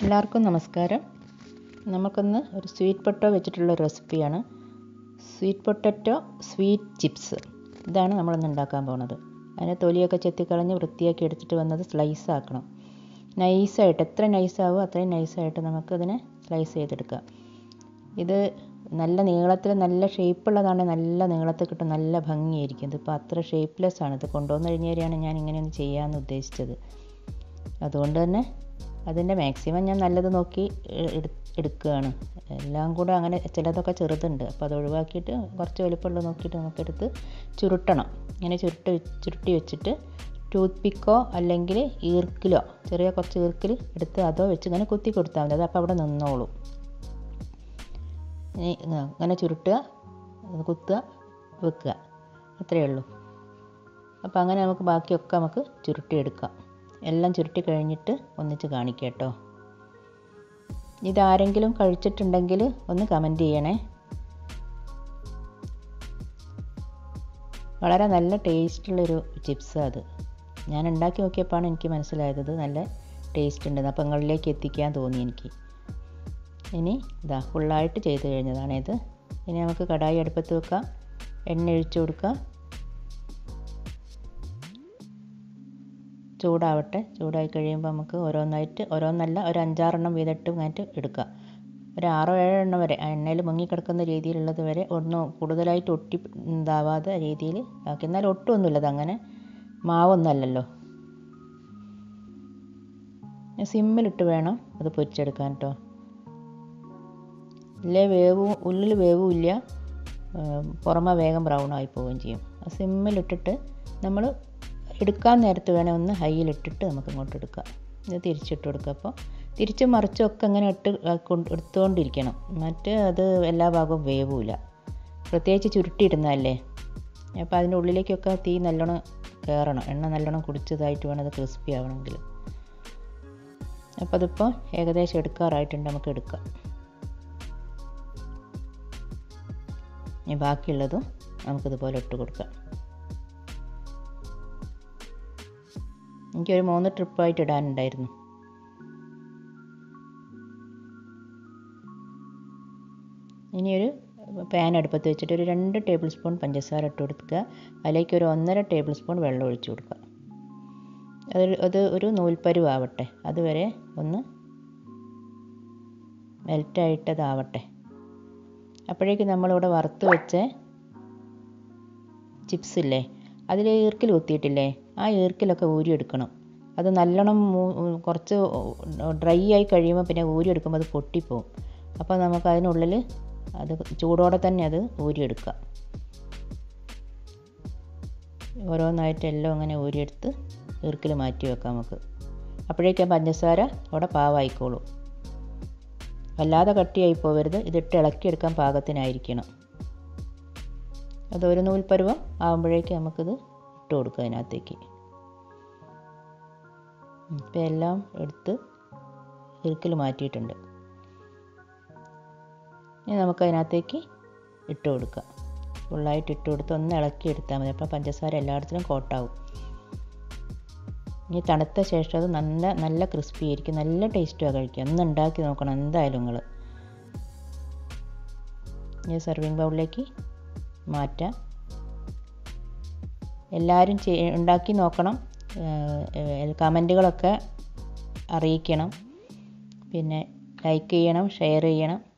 എല്ലാവർക്കും നമസ്കാരം നമുക്കിന്ന് ഒരു സ്വീറ്റ് പൊട്ടോ വെച്ചിട്ടുള്ള ഒരു റെസിപ്പിയാണ് സ്വീറ്റ് പൊട്ടറ്റോ സ്വീറ്റ് ചിപ്സ് ഇതാണ് നമ്മളിന്ന് ഉണ്ടാക്കാൻ പോകുന്നത് അതിന് തൊലിയൊക്കെ ചെത്തിക്കളഞ്ഞ് വൃത്തിയാക്കി എടുത്തിട്ട് വന്നത് സ്ലൈസ് ആക്കണം നൈസായിട്ട് എത്ര നൈസാവോ അത്രയും നൈസായിട്ട് നമുക്കതിനെ സ്ലൈസ് ചെയ്തെടുക്കാം ഇത് നല്ല നീളത്തിൽ നല്ല ഷേപ്പുള്ളതാണ് നല്ല നീളത്തിൽ കിട്ടും നല്ല ഭംഗിയായിരിക്കും ഇതിപ്പോൾ അത്ര ഷേപ്പ്ലെസ് ആണ് ഇത് കൊണ്ടുവന്ന് കഴിഞ്ഞാലാണ് ഞാൻ ഇങ്ങനെയൊന്ന് ചെയ്യാമെന്ന് ഉദ്ദേശിച്ചത് അതുകൊണ്ട് തന്നെ അതിൻ്റെ മാക്സിമം ഞാൻ നല്ലത് നോക്കി എടുക്കുകയാണ് എല്ലാം കൂടെ അങ്ങനെ ചിലതൊക്കെ ചെറുതുണ്ട് അപ്പോൾ അത് ഒഴിവാക്കിയിട്ട് കുറച്ച് വലുപ്പമുള്ളത് നോക്കിയിട്ട് നമുക്കെടുത്ത് ചുരുട്ടണം ഇങ്ങനെ ചുരുട്ടി ചുരുട്ടി വെച്ചിട്ട് ടൂത്ത് പിക്കോ അല്ലെങ്കിൽ ഈർക്കിലോ ചെറിയ കുറച്ച് ഈർക്കിൽ എടുത്ത് അതോ വെച്ച് ഇങ്ങനെ കുത്തി കൊടുത്താൽ മതി അത് അപ്പോൾ അവിടെ നിന്നോളും ഇങ്ങനെ ചുരുട്ടുക കുത്തുക വെക്കുക അത്രയേ ഉള്ളൂ അപ്പോൾ അങ്ങനെ നമുക്ക് ബാക്കിയൊക്കെ നമുക്ക് ചുരുട്ടിയെടുക്കാം എല്ലാം ചുരുട്ടി കഴിഞ്ഞിട്ട് ഒന്നിച്ച് കാണിക്കാം കേട്ടോ ഇതാരെങ്കിലും കഴിച്ചിട്ടുണ്ടെങ്കിൽ ഒന്ന് കമൻറ്റ് ചെയ്യണേ വളരെ നല്ല ടേസ്റ്റുള്ളൊരു ചിപ്സാണ് അത് ഞാൻ ഉണ്ടാക്കി നോക്കിയപ്പോഴാണ് എനിക്ക് മനസ്സിലായത് നല്ല ടേസ്റ്റ് ഉണ്ട് അപ്പം നിങ്ങളിലേക്ക് എത്തിക്കാൻ തോന്നി എനിക്ക് ഇനി ഇതാ ഫുള്ളായിട്ട് ചെയ്ത് കഴിഞ്ഞതാണിത് ഇനി നമുക്ക് കടായി അടുപ്പത്ത് വെക്കാം എണ്ണ ഒഴിച്ചു കൊടുക്കാം ചൂടാവട്ടെ ചൂടായി കഴിയുമ്പോൾ നമുക്ക് ഓരോന്നായിട്ട് ഓരോന്നല്ല ഒരു അഞ്ചാറെണ്ണം വീതിട്ട് ഇങ്ങായിട്ട് എടുക്കാം ഒരു ആറോ ഏഴോ എണ്ണം വരെ ആ എണ്ണയിൽ മുങ്ങിക്കിടക്കുന്ന രീതിയിലുള്ളത് വരെ ഒന്നും കൂടുതലായിട്ട് ഒട്ടി ഇതാവാതെ രീതിയിൽ ആക്കി എന്നാൽ ഒട്ടുമൊന്നുമില്ലത് അങ്ങനെ മാവൊന്നുമല്ലല്ലോ സിമ്മിലിട്ട് വേണം അത് പൊരിച്ചെടുക്കാൻ കേട്ടോ ഇല്ലേ വേവും ഉള്ളിൽ വേവും ഇല്ല പുറമെ വേഗം ബ്രൗൺ ആയി പോവുകയും ചെയ്യും ആ സിമ്മിലിട്ടിട്ട് നമ്മൾ എടുക്കാൻ നേരത്ത് വേണേൽ ഒന്ന് ഹൈയിലിട്ടിട്ട് നമുക്ക് ഇങ്ങോട്ട് എടുക്കാം ഇത് തിരിച്ചിട്ട് കൊടുക്കുക അപ്പോൾ തിരിച്ചും മറിച്ചും ഒക്കെ ഇങ്ങനെ ഇട്ട് കൊണ്ട് എടുത്തുകൊണ്ടിരിക്കണം മറ്റ് അത് എല്ലാ ഭാഗവും വേവില്ല പ്രത്യേകിച്ച് ചുരുട്ടിയിടുന്നതല്ലേ അപ്പോൾ അതിൻ്റെ ഉള്ളിലേക്കൊക്കെ തീ നല്ലോണം കയറണം എണ്ണ നല്ലോണം കുടിച്ചതായിട്ട് വേണം അത് ക്രിസ്പി ആവണമെങ്കിൽ അപ്പോൾ അതിപ്പോൾ ഏകദേശം എടുക്കാറായിട്ടുണ്ട് നമുക്ക് എടുക്കാം ഇനി ബാക്കിയുള്ളതും നമുക്കിതുപോലെ ഇട്ട് കൊടുക്കാം എനിക്കൊരു മൂന്ന് ട്രിപ്പായിട്ട് ഇടാനുണ്ടായിരുന്നു ഇനിയൊരു പാൻ അടുപ്പത്ത് വെച്ചിട്ട് ഒരു രണ്ട് ടേബിൾ സ്പൂൺ പഞ്ചസാര ഇട്ട് കൊടുക്കുക അതിലേക്ക് ഒരു ഒന്നര ടേബിൾ സ്പൂൺ വെള്ളം ഒഴിച്ചു കൊടുക്കുക അത് അത് ഒരു നൂൽപ്പരുവാവട്ടെ അതുവരെ ഒന്ന് മെൽറ്റായിട്ടതാവട്ടെ അപ്പോഴേക്ക് നമ്മളിവിടെ വറുത്ത് വെച്ച ചിപ്സ് ഇല്ലേ അതിൽ ഈർക്കിൽ കുത്തിയിട്ടില്ലേ ആ ഈർക്കിലൊക്കെ ഊരിയെടുക്കണം അത് നല്ലോണം കുറച്ച് ഡ്രൈ ആയി കഴിയുമ്പോൾ പിന്നെ ഊരിയെടുക്കുമ്പോൾ അത് പൊട്ടിപ്പോവും അപ്പോൾ നമുക്ക് അതിനുള്ളിൽ അത് ചൂടോടെ തന്നെ അത് ഊരിയെടുക്കാം ഓരോന്നായിട്ട് എല്ലാം അങ്ങനെ ഊരിയെടുത്ത് ഈർക്കിൽ മാറ്റി വെക്കാം നമുക്ക് അപ്പോഴേക്കും പഞ്ചസാര അവിടെ പാവായിക്കോളും വല്ലാതെ കട്ടിയായി പോകരുത് ഇതിട്ട് ഇളക്കിയെടുക്കാൻ പാകത്തിനായിരിക്കണം അത് ഒരു നൂൽപ്പരുവം ആകുമ്പോഴേക്ക് നമുക്കിത് ഇട്ട് കൊടുക്കുക അതിനകത്തേക്ക് ഇപ്പം എല്ലാം എടുത്ത് ഇറുക്കിൽ മാറ്റിയിട്ടുണ്ട് ഇനി നമുക്ക് അതിനകത്തേക്ക് ഇട്ട് കൊടുക്കാം ഫുള്ളായിട്ട് ഇട്ട് കൊടുത്ത് ഒന്ന് ഇളക്കി എടുത്താൽ മതി അപ്പോൾ പഞ്ചസാര എല്ലായിടത്തിലും കോട്ടാവും ഇനി തണുത്ത ശേഷം അത് നല്ല നല്ല ക്രിസ്പി ആയിരിക്കും നല്ല ടേസ്റ്റുമാണ് കഴിക്കുക ഒന്ന് ഉണ്ടാക്കി നോക്കണം എന്തായാലും നിങ്ങൾ ഇനി സെർവിങ് ബൗളിലേക്ക് മാറ്റാം എല്ലാവരും ഉണ്ടാക്കി നോക്കണം കമൻറ്റുകളൊക്കെ അറിയിക്കണം പിന്നെ ലൈക്ക് ചെയ്യണം ഷെയർ ചെയ്യണം